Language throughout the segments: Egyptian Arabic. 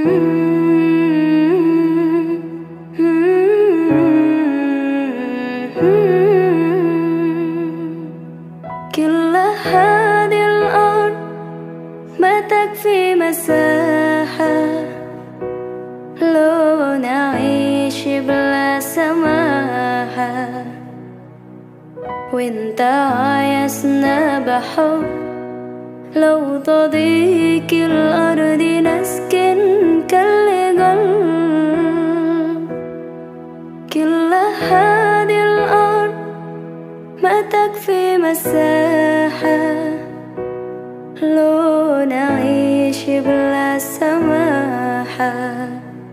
كل هذه الأرض ما تكفي مساحة لو نعيش بلا سماحة وانت عايزنا بحب لو تضيق الأرض نسكن كل قلب كل هذه الأرض ما تكفي مساحة لو نعيش بلا سماحة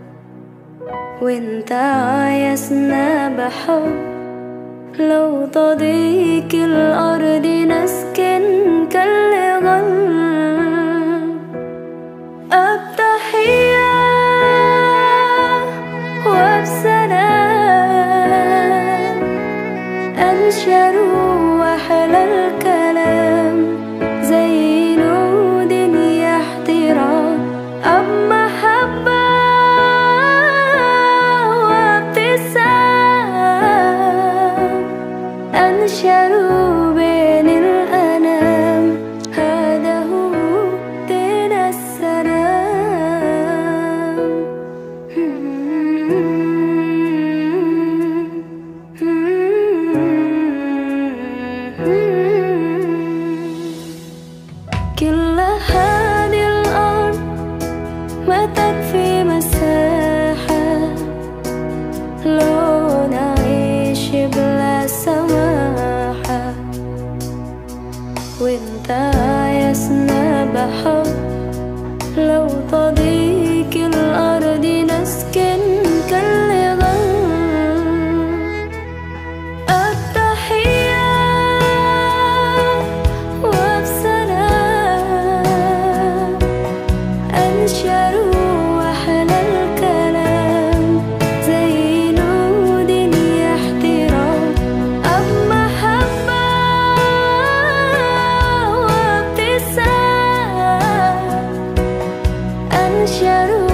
وانت عايزنا بحب لو تضيق الأرض نسكن كالغل التحية وبسلام أنشروا أحلى الكلام زي نود يا احترام أب محبة وابتسام أنشروا بين الأنام هذا هو دين السلام كل هذه الأرض ما تكفي مساحة لو نعيش بلا سماحة وانت عايزنا بحب لو تضيق الأرض نسكن كالغل التحية وبسلام أنشروا أحلى الكلام زي نود يا احترام أب محبة وابتسام أنشروا